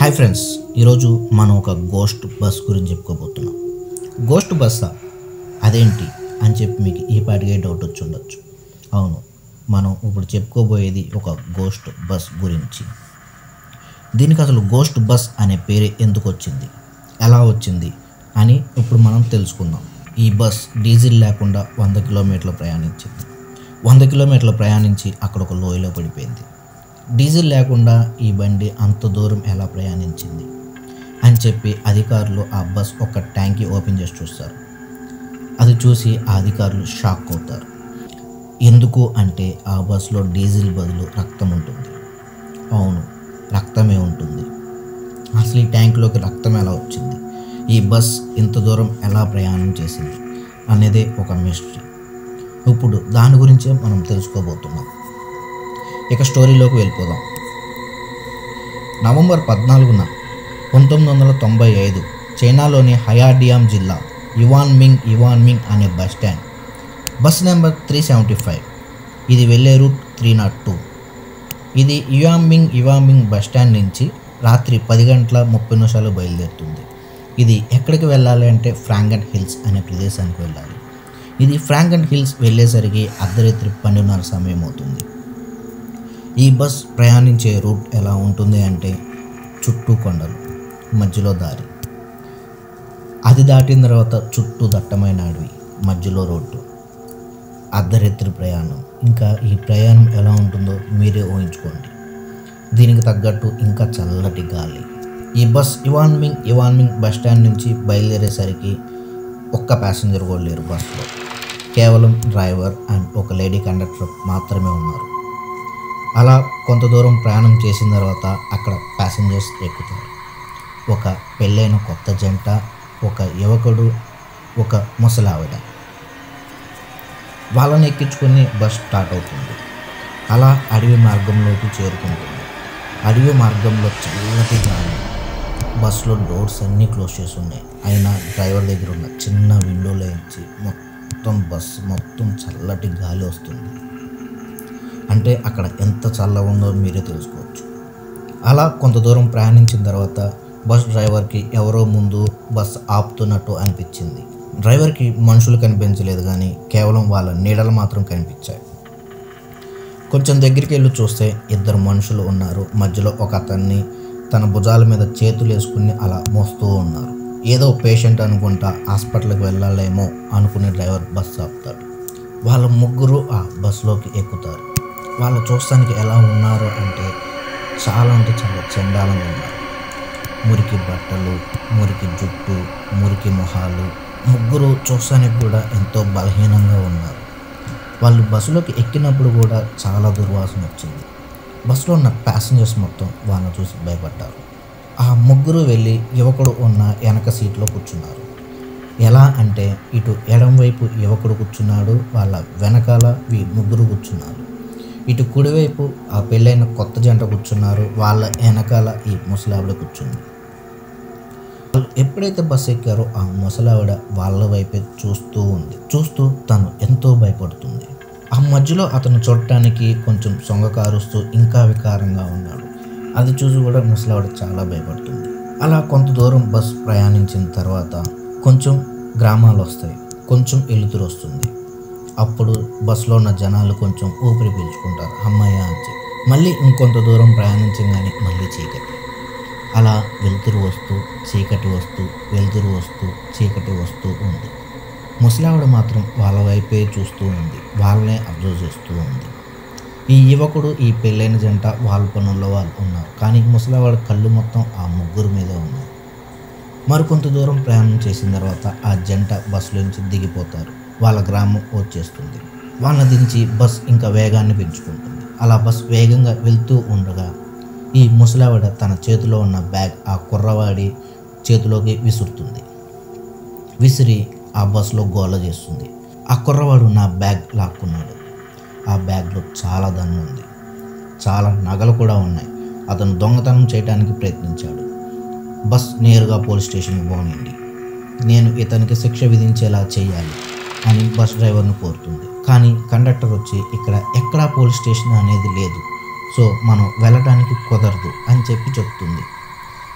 hi friends ఈరోజు మనం ఒక గోస్ట్ బస్ గురించి చెప్పుకోబోతున్నాం గోస్ట్ బస్సా అదేంటి అని చెప్పి మీకు ఈ పాటికే డౌట్ వచ్చి ఉండొచ్చు అవును మనం ఇప్పుడు చెప్పుకోబోయేది ఒక గోస్ట్ బస్ గురించి దీనికి అసలు గోస్ట్ బస్ అనే పేరు ఎందుకు వచ్చింది ఎలా వచ్చింది అని ఇప్పుడు మనం తెలుసుకుందాం ఈ బస్ డీజిల్ లేకుండా వంద కిలోమీటర్లు ప్రయాణించింది వంద కిలోమీటర్లు ప్రయాణించి అక్కడ ఒక లోయలో పడిపోయింది డీజిల్ లేకుండా ఈ బండి అంత దూరం ఎలా ప్రయాణించింది అని చెప్పి అధికారులు ఆ బస్ ఒక ట్యాంకీ ఓపెన్ చేసి చూస్తారు అది చూసి ఆ అధికారులు షాక్ అవుతారు ఎందుకు అంటే ఆ బస్సులో డీజిల్ బదులు రక్తం ఉంటుంది అవును రక్తమే ఉంటుంది అసలు ఈ ట్యాంకులోకి రక్తం ఎలా వచ్చింది ఈ బస్ ఇంత దూరం ఎలా ప్రయాణం చేసింది అనేదే ఒక మిస్టరీ ఇప్పుడు దాని గురించే మనం తెలుసుకోబోతున్నాం ఇక స్టోరీలోకి వెళ్ళిపోదాం నవంబర్ పద్నాలుగున పంతొమ్మిది వందల తొంభై ఐదు చైనాలోని హయాడియామ్ జిల్లా యువాన్మింగ్ యువాన్మింగ్ అనే bus stand bus number three seventy five ఇది వెళ్ళే రూట్ త్రీ నాట్ టూ ఇది యువామింగ్ యువామింగ్ బస్ స్టాండ్ నుంచి రాత్రి పది గంటల ముప్పై నిమిషాలు బయలుదేరుతుంది ఇది ఎక్కడికి వెళ్ళాలి అంటే ఫ్రాంగన్ హిల్స్ అనే ప్రదేశానికి వెళ్ళాలి ఇది ఫ్రాంగన్ హిల్స్ వెళ్ళేసరికి అర్ధరాత్రి పన్నెండున్నర సమయం అవుతుంది ఈ బస్ ప్రయాణించే రూట్ ఎలా ఉంటుంది అంటే చుట్టూ కొండలు మధ్యలో దారి అది దాటిన తర్వాత చుట్టూ దట్టమైన అడవి మధ్యలో రోడ్డు అర్ధరాత్రి ప్రయాణం ఇంకా ఈ ప్రయాణం ఎలా ఉంటుందో మీరే ఊహించుకోండి దీనికి తగ్గట్టు ఇంకా చల్లటి గాలి ఈ bus Ivanming Ivanming bus stand నుంచి బయలుదేరేసరికి ఒక్క ప్యాసింజర్ కూడా లేరు బస్సులో కేవలం డ్రైవర్ అండ్ ఒక లేడీ కండక్టర్ మాత్రమే ఉన్నారు అలా కొంత దూరం ప్రయాణం చేసిన తర్వాత అక్కడ ప్యాసింజర్స్ ఎక్కుతారు ఒక పెళ్ళైన కొత్త జంట ఒక యువకుడు ఒక ముసలావిడ వాళ్ళని ఎక్కించుకొని బస్ స్టార్ట్ అవుతుంది అలా అడవి మార్గంలోకి చేరుకుంటుంది అడవి మార్గంలో చల్లటి గాలి బస్సులో డోర్స్ అన్నీ క్లోజ్ చేసి ఉన్నాయి అయినా డ్రైవర్ దగ్గర ఉన్న చిన్న విండోలో నుంచి మొత్తం బస్ మొత్తం చల్లటి గాలి వస్తుంది అంటే అక్కడ ఎంత చల్లగా ఉందో మీరే తెలుసుకోవచ్చు అలా కొంత దూరం ప్రయాణించిన తర్వాత బస్ డ్రైవర్కి ఎవరో ముందు బస్ ఆపుతున్నట్టు అనిపించింది డ్రైవర్కి మనుషులు కనిపించలేదు కానీ కేవలం వాళ్ళ నీడలు మాత్రం కనిపించాయి కొంచెం దగ్గరికి వెళ్ళి చూస్తే ఇద్దరు మనుషులు ఉన్నారు మధ్యలో ఒక అతన్ని తన భుజాల మీద చేతులు వేసుకుని అలా మోస్తూ ఉన్నారు ఏదో పేషెంట్ అనుకుంటా హాస్పిటల్కి వెళ్ళాలేమో అనుకునే డ్రైవర్ బస్ ఆపుతాడు వాళ్ళ ముగ్గురు ఆ బస్సులోకి ఎక్కుతారు వాళ్ళు చూస్తానికి ఎలా ఉన్నారు అంటే చాలా అంటే చాలా చండాలంగా ఉన్నారు మురికి బట్టలు మురికి జుట్టు మురికి మొహాలు ముగ్గురు చూస్తానికి కూడా ఎంతో బలహీనంగా ఉన్నారు వాళ్ళు బస్సులోకి ఎక్కినప్పుడు కూడా చాలా దుర్వాసన వచ్చింది బస్సులో ఉన్న ప్యాసింజర్స్ మొత్తం వాళ్ళని చూసి భయపడ్డారు ఆ ముగ్గురు వెళ్ళి యువకుడు ఉన్న వెనక సీట్లో కూర్చున్నారు ఎలా అంటే ఇటు ఎడం వైపు యువకుడు కూర్చున్నాడు వాళ్ళ వెనకాల వీ ముగ్గురు కూర్చున్నారు ఇటు కుడివైపు ఆ పెళ్ళైన కొత్త జంట కూర్చున్నారు వాళ్ళ వెనకాల ఈ ముసలావిడ కూర్చుంది వాళ్ళు ఎప్పుడైతే బస్ ఎక్కారో ఆ ముసలావిడ వాళ్ళ వైపే చూస్తూ ఉంది చూస్తూ తను ఎంతో భయపడుతుంది ఆ మధ్యలో అతను చూడటానికి కొంచెం సొంగ కారుస్తూ ఇంకా వికారంగా ఉన్నాడు అది చూసి కూడా ముసలావిడ చాలా భయపడుతుంది అలా కొంత దూరం బస్ ప్రయాణించిన తర్వాత కొంచెం గ్రామాలు వస్తాయి కొంచెం ఎలుతురు వస్తుంది అప్పుడు బస్సులో ఉన్న జనాలు కొంచెం ఊపిరి పీల్చుకుంటారు అమ్మయ్య అని చెప్పి మళ్ళీ ఇంకొంత దూరం ప్రయాణించగానే మళ్ళీ చీకటి అలా వెలుతురు వస్తూ చీకటి వస్తూ వెలుతురు వస్తూ చీకటి వస్తూ ఉంది ముసలావిడ మాత్రం వాళ్ళ వైపే చూస్తూ ఉంది వాళ్ళనే అబ్జర్వ్ చేస్తూ ఉంది ఈ యువకుడు ఈ పెళ్ళైన జంట వాళ్ళ పనుల్లో వాళ్ళు ఉన్నారు కానీ ముసలావాడ కళ్ళు మొత్తం ఆ ముగ్గురు మీదే ఉన్నాయి మరికొంత దూరం ప్రయాణం చేసిన తర్వాత ఆ జంట బస్సులో నుంచి దిగిపోతారు వాళ్ళ గ్రామం వచ్చేస్తుంది వాళ్ళని దించి బస్ ఇంకా వేగాన్ని పెంచుకుంటుంది అలా బస్ వేగంగా వెళ్తూ ఉండగా ఈ ముసలావిడ తన చేతిలో ఉన్న బ్యాగ్ ఆ కుర్రవాడి చేతిలోకి విసురుతుంది విసిరి ఆ బస్సులో గోల చేస్తుంది ఆ కుర్రవాడు నా బ్యాగ్ లాక్కున్నాడు ఆ బ్యాగ్లో చాలా ధనం ఉంది చాలా నగలు కూడా ఉన్నాయి అతను దొంగతనం చేయడానికి ప్రయత్నించాడు బస్ నేరుగా పోలీస్ స్టేషన్కి పోనండి నేను ఇతనికి శిక్ష విధించేలా చేయాలి అని బస్ డ్రైవర్ను కోరుతుంది కానీ కండక్టర్ వచ్చి ఇక్కడ ఎక్కడా పోలీస్ స్టేషన్ అనేది లేదు సో మనం వెళ్ళటానికి కుదరదు అని చెప్పి చెప్తుంది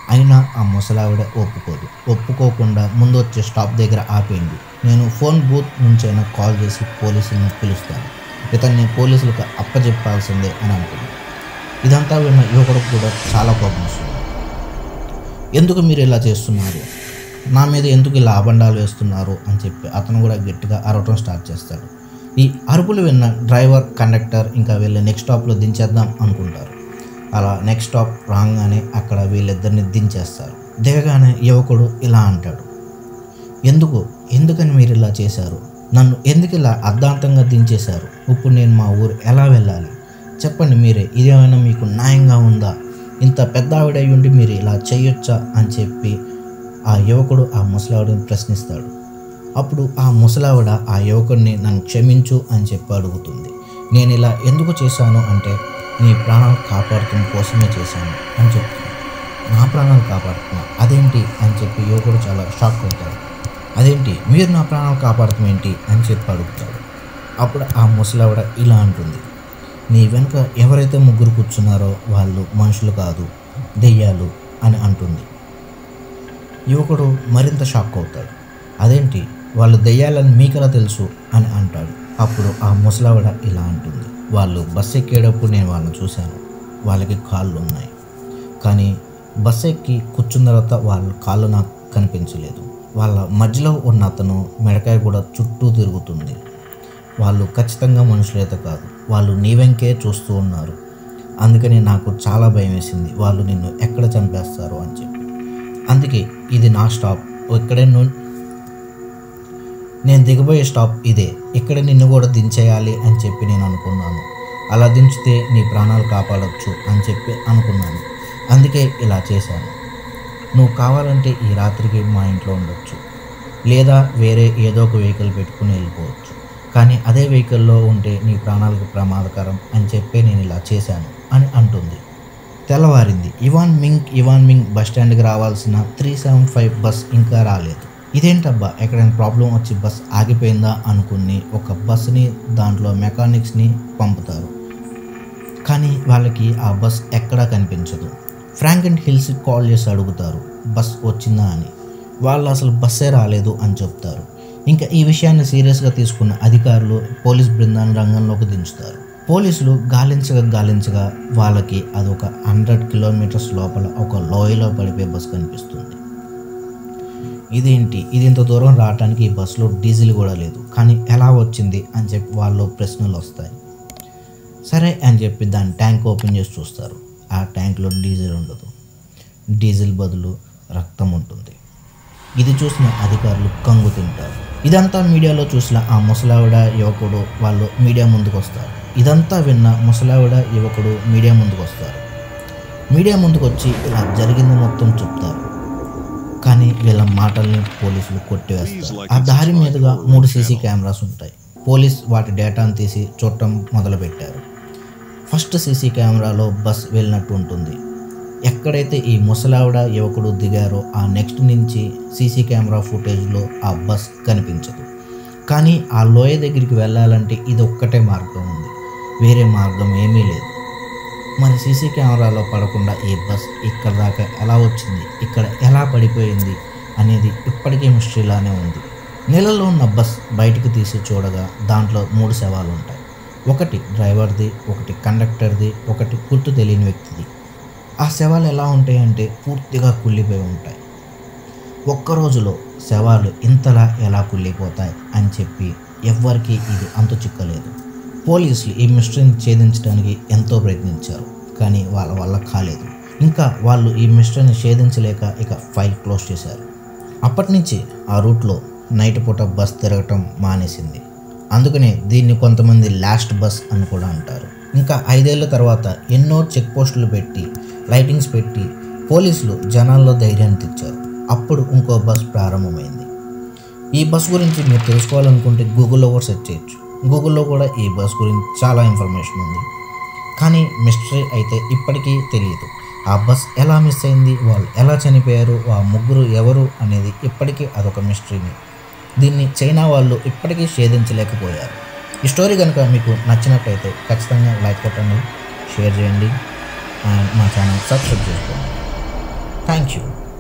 అయినా ఆ ముసలావిడ ఒప్పుకోదు ఒప్పుకోకుండా ముందు వచ్చే స్టాప్ దగ్గర ఆపేయండి నేను ఫోన్ బూత్ నుంచైనా కాల్ చేసి పోలీసులను పిలుస్తాను ఇతన్ని పోలీసులకు అప్పచెప్పాల్సిందే అని అంటుంది ఇదంతా విన్న యువకుడు కూడా చాలా కోపం వస్తుంది ఎందుకు మీరు ఇలా చేస్తున్నారు నా మీద ఎందుకు ఇలా అబండాలు వేస్తున్నారు అని చెప్పి అతను కూడా గట్టిగా అరవటం స్టార్ట్ చేస్తాడు ఈ అరుపులు విన్న డ్రైవర్ కండక్టర్ ఇంకా వీళ్ళ నెక్స్ట్ స్టాప్లో దించేద్దాం అనుకుంటారు అలా నెక్స్ట్ స్టాప్ రాగానే అక్కడ వీళ్ళిద్దరిని దించేస్తారు దిగగానే యువకుడు ఇలా అంటాడు ఎందుకు ఎందుకని మీరు ఇలా చేశారు నన్ను ఎందుకు ఇలా అర్ధాంతంగా దించేశారు ఇప్పుడు నేను మా ఊరు ఎలా వెళ్ళాలి చెప్పండి మీరే ఇదేమైనా మీకు న్యాయంగా ఉందా ఇంత పెద్ద ఆవిడ అయి ఉండి మీరు ఇలా చేయొచ్చా అని చెప్పి ఆ యువకుడు ఆ ముసలావిడని ప్రశ్నిస్తాడు అప్పుడు ఆ ముసలావిడ ఆ యువకుడిని నన్ను క్షమించు అని చెప్పి అడుగుతుంది నేను ఇలా ఎందుకు చేశాను అంటే నీ ప్రాణాలు కాపాడుతున్న కోసమే చేశాను అని చెప్తుంది నా ప్రాణాలు కాపాడుతున్నా అదేంటి అని చెప్పి యువకుడు చాలా షాక్ అవుతాడు అదేంటి మీరు నా ప్రాణాలు కాపాడటం ఏంటి అని చెప్పి అడుగుతాడు అప్పుడు ఆ ముసలావిడ ఇలా అంటుంది నీ వెనుక ఎవరైతే ముగ్గురు కూర్చున్నారో వాళ్ళు మనుషులు కాదు దెయ్యాలు అని అంటుంది యువకుడు మరింత షాక్ అవుతాడు అదేంటి వాళ్ళు దెయ్యాలని మీకెలా తెలుసు అని అంటాడు అప్పుడు ఆ ముసలావిడ ఇలా అంటుంది వాళ్ళు బస్ ఎక్కేటప్పుడు నేను వాళ్ళని చూశాను వాళ్ళకి కాళ్ళు ఉన్నాయి కానీ బస్ ఎక్కి కూర్చున్న తర్వాత వాళ్ళ కాళ్ళు నాకు కనిపించలేదు వాళ్ళ మధ్యలో ఉన్న అతను మెడకాయ కూడా చుట్టూ తిరుగుతుంది వాళ్ళు ఖచ్చితంగా మనుషులైతే కాదు వాళ్ళు నీ వెంకే చూస్తూ ఉన్నారు అందుకని నాకు చాలా భయం వేసింది వాళ్ళు నిన్ను ఎక్కడ చంపేస్తారు అని చెప్పి అందుకే ఇది నా స్టాప్ ఇక్కడే ను నేను దిగబోయే స్టాప్ ఇదే ఇక్కడ నిన్ను కూడా దించేయాలి అని చెప్పి నేను అనుకున్నాను అలా దించితే నీ ప్రాణాలు కాపాడొచ్చు అని చెప్పి అనుకున్నాను అందుకే ఇలా చేశాను నువ్వు కావాలంటే ఈ రాత్రికి మా ఇంట్లో ఉండొచ్చు లేదా వేరే ఏదో ఒక వెహికల్ పెట్టుకుని వెళ్ళిపోవచ్చు కానీ అదే వెహికల్లో ఉంటే నీ ప్రాణాలకు ప్రమాదకరం అని చెప్పి నేను ఇలా చేశాను అని అంటుంది తెల్లవారింది Ivanming Ivanming bus స్టాండ్కి రావాల్సిన త్రీ సెవెన్ ఫైవ్ బస్ ఇంకా రాలేదు ఇదేంటబ్బా ఎక్కడైనా ప్రాబ్లం వచ్చి బస్ ఆగిపోయిందా అనుకుని ఒక బస్ని దాంట్లో మెకానిక్స్ని పంపుతారు కానీ వాళ్ళకి ఆ బస్ ఎక్కడా కనిపించదు ఫ్రాంక్ అండ్ హిల్స్కి కాల్ చేసి అడుగుతారు బస్ వచ్చిందా అని వాళ్ళు అసలు బస్సే రాలేదు అని చెప్తారు ఇంకా ఈ విషయాన్ని సీరియస్గా తీసుకున్న అధికారులు పోలీస్ బృందాన్ని రంగంలోకి దించుతారు పోలీసులు గాలించగా గాలించగా వాళ్ళకి అదొక హండ్రెడ్ కిలోమీటర్స్ లోపల ఒక లోయలో పడిపోయే బస్ కనిపిస్తుంది ఇదేంటి ఇది ఇంత దూరం రావడానికి ఈ బస్సులో డీజిల్ కూడా లేదు కానీ ఎలా వచ్చింది అని చెప్పి వాళ్ళు ప్రశ్నలు వస్తాయి సరే అని చెప్పి దాని ట్యాంక్ ఓపెన్ చేసి చూస్తారు ఆ ట్యాంక్లో డీజిల్ ఉండదు డీజిల్ బదులు రక్తం ఉంటుంది ఇది చూసిన అధికారులు కంగు తింటారు ఇదంతా మీడియాలో చూసిన ఆ ముసలావిడ యువకుడు వాళ్ళు మీడియా ముందుకు వస్తారు ఇదంతా విన్న ముసలావిడ యువకుడు మీడియా ముందుకు వస్తారు మీడియా ముందుకు వచ్చి ఇలా జరిగింది మొత్తం చెప్తారు కానీ వీళ్ళ మాటల్ని పోలీసులు కొట్టివేస్తారు ఆ దారి మీదుగా మూడు సీసీ కెమెరాస్ ఉంటాయి పోలీస్ వాటి డేటాను తీసి చూడటం మొదలుపెట్టారు ఫస్ట్ సీసీ కెమెరాలో బస్ వెళ్ళినట్టు ఉంటుంది ఎక్కడైతే ఈ ముసలావిడ యువకుడు దిగారో ఆ నెక్స్ట్ నుంచి సీసీ కెమెరా ఫుటేజ్లో ఆ బస్ కనిపించదు కానీ ఆ లోయ దగ్గరికి వెళ్ళాలంటే ఇది ఒక్కటే మార్గం ఉంది వేరే మార్గం ఏమీ లేదు మరి సీసీ కెమెరాలో పడకుండా ఈ బస్ ఇక్కడ దాకా ఎలా వచ్చింది ఇక్కడ ఎలా పడిపోయింది అనేది ఇప్పటికీ మిస్టరీలానే ఉంది నీళ్ళలో ఉన్న బస్ బయటికి తీసి చూడగా దాంట్లో మూడు శవాలు ఉంటాయి ఒకటి డ్రైవర్ది ఒకటి కండక్టర్ది ఒకటి గుర్తు తెలియని వ్యక్తిది ఆ శవాలు ఎలా ఉంటాయంటే పూర్తిగా కుళ్ళిపోయి ఉంటాయి ఒక్క రోజులో శవాలు ఇంతలా ఎలా కుళ్ళిపోతాయి అని చెప్పి ఎవ్వరికీ ఇది అంతు చిక్కలేదు పోలీసులు ఈ మిస్టరీని ఛేదించడానికి ఎంతో ప్రయత్నించారు కానీ వాళ్ళ వల్ల కాలేదు ఇంకా వాళ్ళు ఈ మిస్టరీని ఛేదించలేక ఇక ఫైల్ క్లోజ్ చేశారు అప్పటి నుంచి ఆ రూట్లో నైట్ పూట బస్ తిరగటం మానేసింది అందుకనే దీన్ని కొంతమంది లాస్ట్ బస్ అని కూడా అంటారు ఇంకా ఐదేళ్ల తర్వాత ఎన్నో చెక్ పోస్టులు పెట్టి లైటింగ్స్ పెట్టి పోలీసులు జనాల్లో ధైర్యాన్ని తెచ్చారు అప్పుడు ఇంకో బస్ ప్రారంభమైంది ఈ బస్ గురించి మీరు తెలుసుకోవాలనుకుంటే గూగుల్లో కూడా సెర్చ్ చేయొచ్చు గూగుల్లో కూడా ఈ బస్ గురించి చాలా ఇన్ఫర్మేషన్ ఉంది కానీ మిస్టరీ అయితే ఇప్పటికీ తెలియదు ఆ బస్ ఎలా మిస్ అయింది వాళ్ళు ఎలా చనిపోయారు ఆ ముగ్గురు ఎవరు అనేది ఇప్పటికీ అదొక మిస్టరీని దీన్ని చైనా వాళ్ళు ఇప్పటికీ ఛేదించలేకపోయారు ఈ స్టోరీ కనుక మీకు నచ్చినట్లయితే ఖచ్చితంగా లైక్ కొట్టండి షేర్ చేయండి అండ్ మా ఛానల్ సబ్స్క్రైబ్ చేసుకోండి థ్యాంక్ యూ